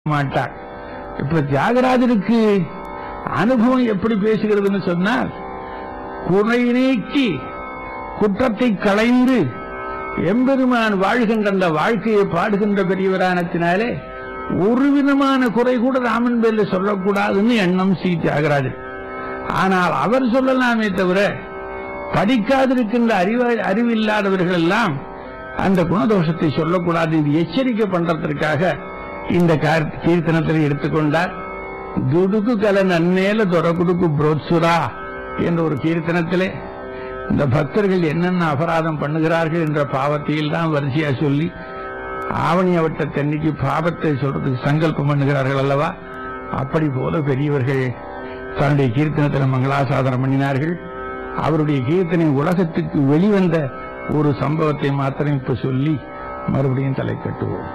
மாட்டார் இப்ப தியாகராஜருக்கு அனுபவம் எப்படி பேசுகிறதுன்னு சொன்னால் குறை நீக்கி குற்றத்தை களைந்து எம்பெருமான் வாழ்கின்ற அந்த வாழ்க்கையை பாடுகின்ற பெரியவரானத்தினாலே ஒரு விதமான குறை கூட ராமன் பேர்ல சொல்லக்கூடாதுன்னு எண்ணம் ஸ்ரீ தியாகராஜர் ஆனால் அவர் சொல்லலாமே தவிர படிக்காதிருக்கின்ற அறிவ அறிவில்லாதவர்கள் எல்லாம் அந்த குணதோஷத்தை சொல்லக்கூடாது இது எச்சரிக்கை பண்றதற்காக இந்த கார்- கீர்த்தனத்தில் எடுத்துக்கொண்டார் துடுக்கு கல நன்னேல தொரகுடுக்கு புரோத்சுரா என்ற ஒரு கீர்த்தனத்திலே இந்த பக்தர்கள் என்னென்ன அபராதம் பண்ணுகிறார்கள் என்ற பாவத்தையில் தான் வரிசையா சொல்லி ஆவணி அவட்டத்தன்னைக்கு பாவத்தை சொல்றதுக்கு சங்கல்பம் பண்ணுகிறார்கள் அல்லவா அப்படி போல பெரியவர்கள் தன்னுடைய கீர்த்தனத்தில் மங்களாசாதனம் பண்ணினார்கள் அவருடைய கீர்த்தனை உலகத்துக்கு வெளிவந்த ஒரு சம்பவத்தை மாத்திரம் இப்ப சொல்லி மறுபடியும் தலை கட்டுவோம்